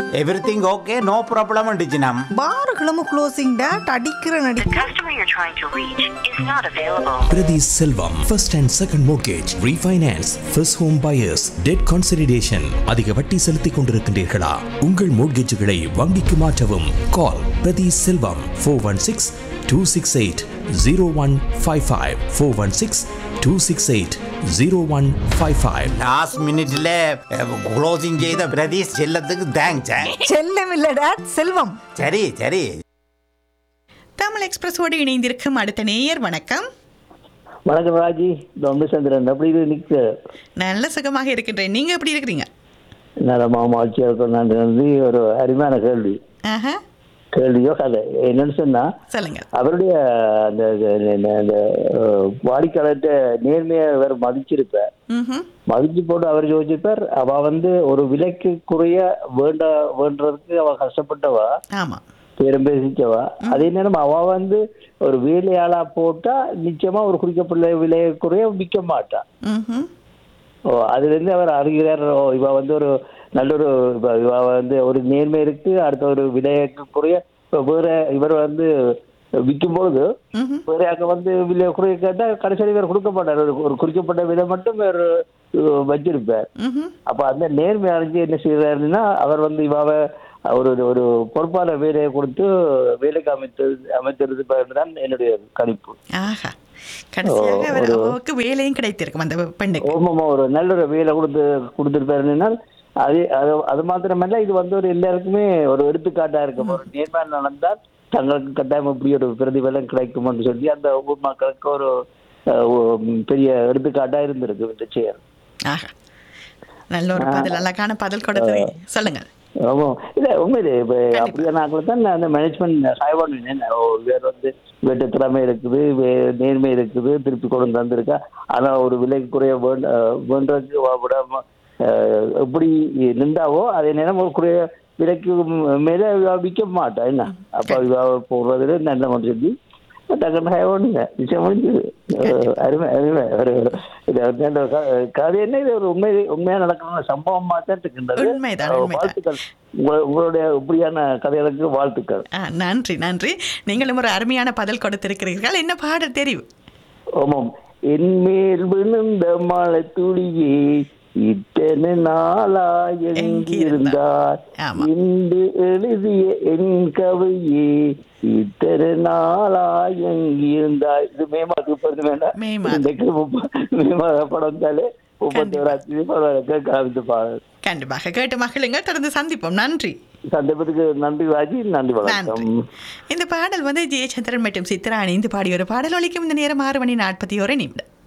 Everything okay no problem டிஜினம் பாருகளும் closing date அடிக்கிற நடி The customer you're trying to reach is not available. Pradhi Selvam, first and second mortgage, refinance, first home buyers, debt consolidation. அதிக வட்டி செலுத்திக் கொண்டிருக்கின்றீர்களா உங்கள் மோட்கேஜுகளை வங்கிக்கு மாற்றவும் கால் Prathi Selvam four one six two six eight zero one five five four one six two six eight zero one five five last மினிட்ல closing செய்த பிரதீஷ் செல்லத்துக்கு தேங்க்ஸ் செல்லம் இல்ல டேட் செல்வம் சரி சரி தமிழ் எக்ஸ்பிரஸோடு இணைந்திருக்கும் அடுத்த நேயர் வணக்கம் வணக்கம் ராஜி தொம்பசந்திரன் அப்படி இது நிக்க நல்ல சுகமாக இருக்கின்றேன் நீங்க எப்படி இருக்கிறீங்க நலமா மகிழ்ச்சியா இருக்கும் நான் வந்து ஒரு அருமையான கேள்வி ஆஹா கேள்வியோ கதை என்னன்னு சொன்னா சொல்லுங்க அவருடைய அந்த அந்த- அந்த அஹ், வாடிக்கையாளர்கிட்ட நேர்மையை அவர் மதிச்சிருப்பார் ம்ஹும். மதிச்சு போட்டு அவர் யோசிப்பார் அவ வந்து ஒரு விலைக்கு குறைய வேண்ட வேண்டதுக்கு அவ கஷ்டப்பட்டவா ஆமா பேரம் பேசிச்சவா அதே நேரம் அவ வந்து ஒரு வேலையாளா போட்டா நிச்சயமா ஒரு குறிக்கப்பட்ட விலையை குறைய விற்க மாட்டா ம்ஹும். ஓ அதுல இருந்து அவர் அறிகிறார் ஓ இவ வந்து ஒரு நல்ல ஒரு இவ இவ வந்து ஒரு நேர்மை இருக்கு அடுத்த ஒரு விலைக்கு குறைய இப்ப வேற இவர் வந்து விற்கும் பொழுது ம்ஹும். வேற அங்க வந்து விலை குறைய கேட்டா கடைசியில் இவர் கொடுக்க மாட்டார் ஒரு- ஒரு குறிக்கப்பட்ட விலை மட்டும் இவர் அஹ், வச்சிருப்பார் ம்ஹும். அப்ப அந்த நேர்மை அறிஞ்சு என்ன செய்யறாருன்னா அவர் வந்து இவாவை ஒரு ஒரு பொறுப்பான வேலையை கொடுத்து வேலைக்கு அமைத்து அமைத்திருது தான் என்னுடைய கணிப்பு ஆஹா கடைசியாக அவர் ஒரு- அவருக்கு வேலையும் கிடைத்திருக்கும் அந்த பெண்ணுக்கு ஓமமா ஒரு நல்ல ஒரு வேலை கொடுத்து கொடுத்துருப்பாருன்னா அது அது அது மாத்திரமல்ல இது வந்து ஒரு எல்லாருக்குமே ஒரு எடுத்துக்காட்டா இருக்கும் ஒரு நேர்மையான நடந்தால் தங்களுக்கு கட்டாயம் இப்படி ஒரு பிரதிபலன் கிடைக்கும்னு சொல்லி அந்த ஊர் மக்களுக்கு ஒரு அஹ், ஒ- பெரிய எடுத்துக்காட்டா இருந்திருக்கு இந்த செயல் ஆஹா நல்ல ஒரு பதில் அழகான பதில் கொடுத்து சொல்லுங்க ஆமா இல்ல உண்மையிலே இப்ப அப்படியான ஆக்களை தான் நான் அந்த மேனேஜ்மெண்ட் சாய்வான் வேற வந்து வீட்டு திறமை இருக்குது வே- நேர்மை இருக்குது திருப்பி கொண்டு வந்திருக்கா ஆனா ஒரு விலை குறைய வேண்ட வேண்டதுக்கு வ- விடாம அஹ், எப்படி நின்றாவோ அதே நேரம் ஒரு குறைய விலைக்கு மேல இவ விற்க மாட்டா என்ன அப்ப இவ போடுறதுல நல்ல சொல்லி டக்குன்னு ஹேவனுங்க நிச்சயம் முடிஞ்சது அஹ், அருமை அருமை ஒரு இது வந்து அந்த க- கதை என்ன இது ஒரு உண்மை உண்மையா நடக்கிற சம்பவமா தான் இருக்கின்றது உண்மைதான், அஹ், உண்மைதான். வாழ்த்துக்கள் உங்க- உங்களுடைய இப்படியான கதைகளுக்கு வாழ்த்துக்கள் ஆ, நன்றி நன்றி நீங்களும் ஒரு அருமையான பதில் கொடுத்திருக்கிறீர்கள் என்ன பாடல் தெரியும் ஆமாம் என் மேல் விழுந்த மழை துளியே இத்தனை நாளா எங்கிருந்தார் ஆமா. இன்று எழுதிய என் கவையே இத்தனை நாளா எங்கிருந்தார் இது மே மாதத்துக்கு பிறகு வேண்டாம் மே மாதம். இன்றைக்கு முப்ப- மே மாத படம் வந்தாலே முப்பத்தி ஓராத்தி படம் காமித்து பாடல் கண்டிப்பாக கேட்டு மகிழுங்க தொடர்ந்து சந்திப்போம் நன்றி சந்தர்ப்பத்துக்கு நன்றி ராஜி நன்றி நன்றி வணக்கம் இந்த பாடல் வந்து ஜெயச்சந்திரன் மற்றும் சித்ரா இணைந்து பாடிய ஒரு பாடல் ஒலிக்கும் இந்த நேரம் ஆறு மணி நாற்பத்தி ஒரு நிமிடம்